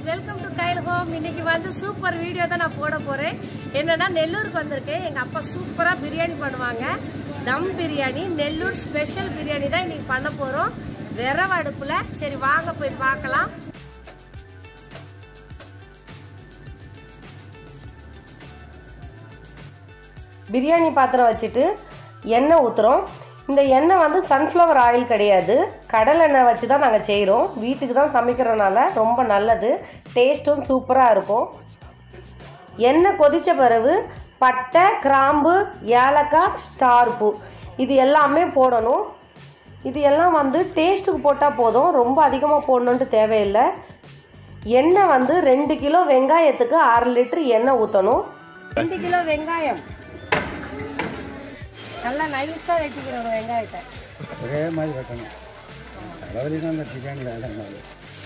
welcome to Kyle home இன்னைக்கு வந்து super video தான் நான் போட போறேன் என்னன்னா நெல்லூருக்கு வந்திருக்கேன் எங்க அப்பா சூப்பரா பிரியாணி பண்ணுவாங்க தம் பிரியாணி நெல்லூர் ஸ்பெஷல் பிரியாணி தான் இன்னைக்கு பண்ண போறோம் விரவ அடுப்புல சரி வாங்க போய் பார்க்கலாம் பிரியாணி பாத்திரம் வச்சுட்டு எண்ணெய் ஊற்றுறோம் இந்த எண்ணெய் வந்து சன்ஃப்ளவர் ஆயில் கிடையாது கடல் எண்ணெய் வச்சு தான் நாங்கள் செய்கிறோம் வீட்டுக்கு தான் சமைக்கிறனால ரொம்ப நல்லது டேஸ்ட்டும் சூப்பராக இருக்கும் எண்ணெய் கொதித்த பிறகு பட்டை கிராம்பு ஏலக்காய் ஸ்டார் பூ இது எல்லாமே போடணும் இது எல்லாம் வந்து டேஸ்ட்டுக்கு போட்டால் போதும் ரொம்ப அதிகமாக போடணுன்ட்டு தேவையில்லை எண்ணெய் வந்து ரெண்டு கிலோ வெங்காயத்துக்கு அரை லிட்டர் எண்ணெய் ஊற்றணும் ரெண்டு கிலோ வெங்காயம் நல்லா நைஸா வெட்டிக்கிறோம் வெங்காயத்தை ஒரே மாதிரி வைக்கணும் அதாவது தான் அந்த பிரியாணி வேலை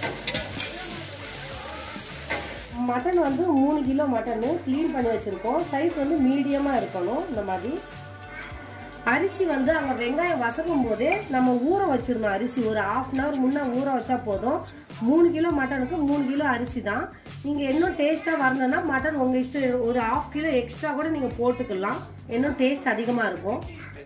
மட்டன் வந்து மூணு கிலோ மட்டனு க்ளீன் பண்ணி வச்சுருக்கோம் சைஸ் வந்து மீடியமாக இருக்கணும் இந்த மாதிரி அரிசி வந்து அங்கே வெங்காயம் வசக்கும் போதே நம்ம ஊற வச்சிடணும் அரிசி ஒரு ஆஃப் அன் ஹவர் முன்னே ஊற வச்சா போதும் மூணு கிலோ மட்டனுக்கு மூணு கிலோ அரிசி தான் நீங்கள் இன்னும் டேஸ்ட்டாக வரணும்னா மட்டன் உங்கள் இஷ்டம் ஒரு ஆஃப் கிலோ எக்ஸ்ட்ரா கூட நீங்கள் போட்டுக்கலாம் இன்னும் டேஸ்ட் அதிகமாக இருக்கும்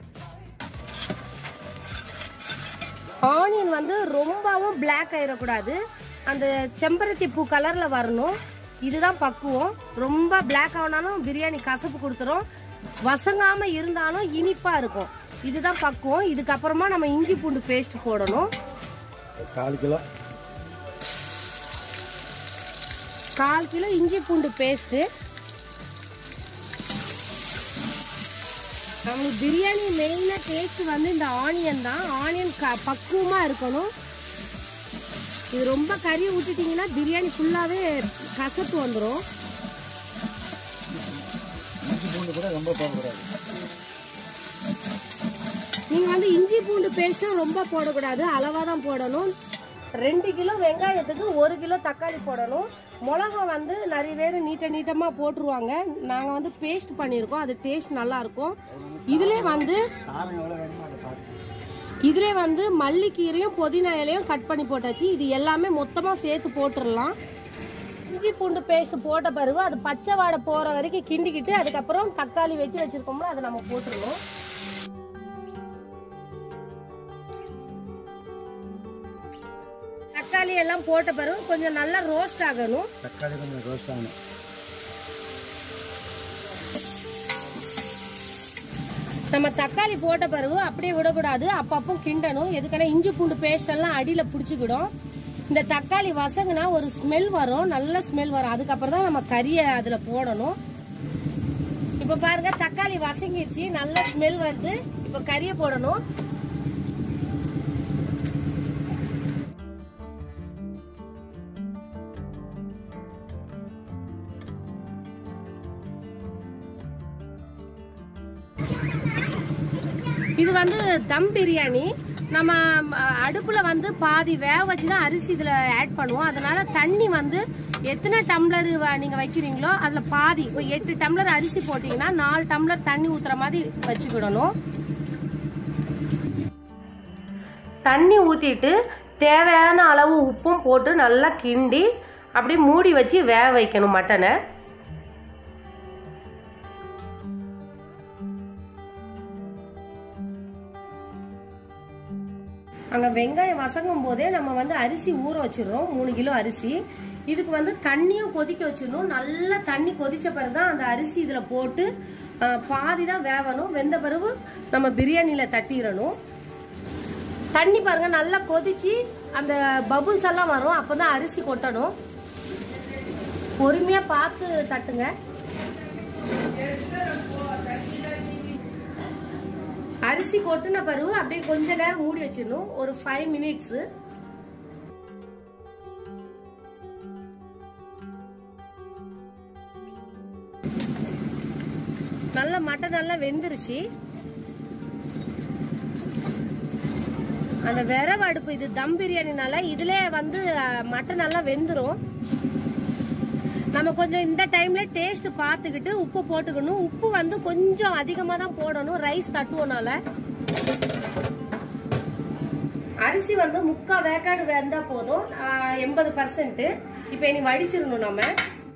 ஆனியன் வந்து ரொம்பவும் பிளாக் ஆயிடக்கூடாது அந்த செம்பருத்தி பூ கலர்ல வரணும் இதுதான் பக்குவம் ரொம்ப பிளாக் ஆனாலும் பிரியாணி கசப்பு கொடுத்துரும் வசங்காம இருந்தாலும் இனிப்பா இருக்கும் இதுதான் பக்குவம் இதுக்கப்புறமா நம்ம இஞ்சி பூண்டு பேஸ்ட் போடணும் கால் கிலோ கால் கிலோ இஞ்சி பூண்டு பேஸ்ட் நம்மளுக்கு பிரியாணி மெயினா டேஸ்ட் வந்து இந்த ஆனியன் தான் ஆனியன் பக்குவமா இருக்கணும் இது ரொம்ப கறி விட்டுட்டீங்கன்னா பிரியாணி ஃபுல்லாவே கசப்பு வந்துடும் இஞ்சி பூண்டு கூட ரொம்ப போடக்கூடாது நீங்க வந்து இஞ்சி பூண்டு பேஸ்டும் ரொம்ப போடக்கூடாது அளவா தான் போடணும் ரெண்டு கிலோ வெங்காயத்துக்கு ஒரு கிலோ தக்காளி போடணும் மிளகா வந்து நிறைய பேர் நீட்ட நீட்டமா போட்டுருவாங்க நாங்க வந்து பேஸ்ட் பண்ணியிருக்கோம் அது டேஸ்ட் நல்லா இருக்கும் இதுல வந்து காரம் எவ்வளோ வேணுமோ அதை பார்த்து இதுல வந்து மல்லிக்கீரையும் புதினா இலையும் கட் பண்ணி போட்டாச்சு இது எல்லாமே மொத்தமா சேர்த்து போட்டுடலாம் இஞ்சி பூண்டு பேஸ்ட் போட்ட பிறகு அது பச்சை வாடை போற வரைக்கும் கிண்டிக்கிட்டு அதுக்கப்புறம் தக்காளி வெட்டி வச்சிருக்கோம்ல அதை நம்ம போட்டுருணும் தக்காளி எல்லாம் போட்ட பிறகு கொஞ்சம் நல்லா ரோஸ்ட் ஆகணும் தக்காளி கொஞ்சம் ரோஸ்ட் ஆகணும் நம்ம தக்காளி போட்ட பிறகு அப்படியே விடக்கூடாது அப்பப்போ கிண்டணும் எதுக்கான இஞ்சி பூண்டு பேஸ்ட் எல்லாம் அடியில புடிச்சுக்கிடும் இந்த தக்காளி வசங்குனா ஒரு ஸ்மெல் வரும் நல்ல ஸ்மெல் வரும் அதுக்கப்புறம் தான் நம்ம கறியை அதுல போடணும் இப்ப பாருங்க தக்காளி வசங்கிருச்சு நல்ல ஸ்மெல் வருது இப்ப கறியை போடணும் இது வந்து தம் பிரியாணி நம்ம அஹ், அடுப்புல வந்து பாதி வேக வச்சு தான் அரிசி இதுல ஆட் பண்ணுவோம் அதனால தண்ணி வந்து எத்தனை டம்ளர் வ- நீங்க வைக்கிறீங்களோ அதுல பாதி ஒரு எட்டு டம்ளர் அரிசி போட்டீங்கன்னா நாலு டம்ளர் தண்ணி ஊத்துற மாதிரி வச்சுக்கிடணும் தண்ணி ஊற்றிட்டு தேவையான அளவு உப்பும் போட்டு நல்லா கிண்டி அப்படி மூடி வச்சு வேக வைக்கணும் மட்டனை அங்க வெங்காயம் வசங்கும் போதே நம்ம வந்து அரிசி ஊற வச்சிடுறோம் மூணு கிலோ அரிசி இதுக்கு வந்து தண்ணியும் கொதிக்க வச்சிடணும் நல்லா தண்ணி கொதிச்ச பிறகுதான் அந்த அரிசி இதுல போட்டு அஹ், பாதி தான் வேவணும் வெந்த பிறகு நம்ம பிரியாணியில தட்டிடணும் தண்ணி பாருங்க நல்லா கொதிச்சு அந்த பபுள்ஸ் எல்லாம் வரும் அப்பதான் அரிசி கொட்டணும் பொறுமையா பார்த்து தட்டுங்க அரிசி கொட்டின பிறகு அப்படியே கொஞ்ச நேரம் மூடி வச்சிடணும் ஒரு ஃபைவ் மினிட்ஸ் நல்ல மட்டன் நல்லா வெந்துருச்சு அந்த விரவ அடுப்பு இது தம் பிரியாணினால இதுல வந்து அஹ், மட்டன் நல்லா வெந்துரும் நம்ம கொஞ்சம் இந்த டைம்ல டேஸ்ட் பார்த்துக்கிட்டு உப்பு போட்டுக்கணும் உப்பு வந்து கொஞ்சம் அதிகமா தான் போடணும் ரைஸ் தட்டுவோனால அரிசி வந்து முக்கா வேக்காடு வெந்தா போதும் எண்பது பர்சன்ட் இப்போ இனி வடிச்சிடணும் நம்ம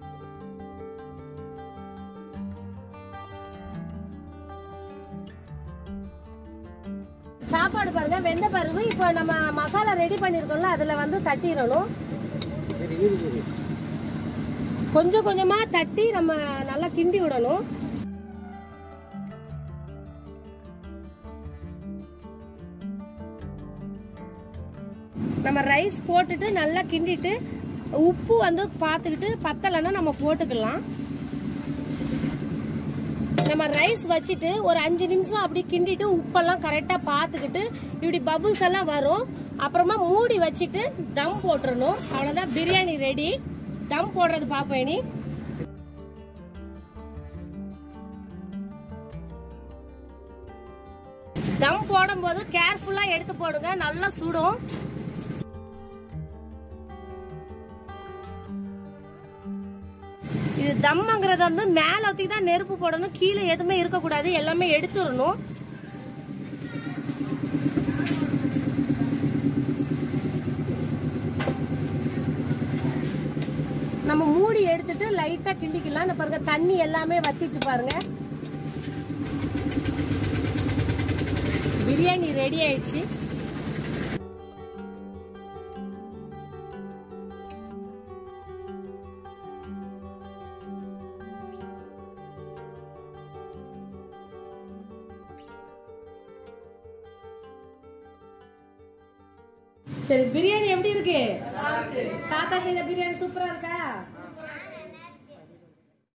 சாப்பாடு பாருங்க வெந்த பிறகு இப்போ நம்ம மசாலா ரெடி பண்ணிருக்கோம்ல அதுல வந்து தட்டிடணும் கொஞ்சம் கொஞ்சமா தட்டி நம்ம நல்லா கிண்டி விடணும் நம்ம ரைஸ் போட்டுட்டு நல்லா கிண்டிட்டு உப்பு வந்து பார்த்துக்கிட்டு பத்தலைன்னா நம்ம போட்டுக்கலாம் நம்ம ரைஸ் வச்சுட்டு ஒரு அஞ்சு நிமிஷம் அப்படி கிண்டிட்டு உப்பெல்லாம் கரெக்டா பார்த்துக்கிட்டு இப்படி பபுள்ஸ் எல்லாம் வரும் அப்புறமா மூடி வச்சுட்டு தம் போட்டுறணும் அவ்வளவுதான் பிரியாணி ரெடி தம் போடுறது பாப்போம் இனி தம் போடும்போது கேர்ஃபுல்லா எடுத்து போடுங்க நல்லா சுடும் இது தம்ங்கிறது வந்து மேல ஒத்தி தான் நெருப்பு போடணும் கீழே எதுவுமே இருக்கக்கூடாது எல்லாமே எடுத்துடணும் நம்ம மூடி எடுத்துட்டு லைட்டா கிண்டிக்கலாம் இந்த பாருங்க தண்ணி எல்லாமே வத்திட்டு பாருங்க பிரியாணி ரெடி ஆயிடுச்சு சரி பிரியாணி எப்படி இருக்கு தாத்தா செய்த பிரியாணி சூப்பரா இருக்கா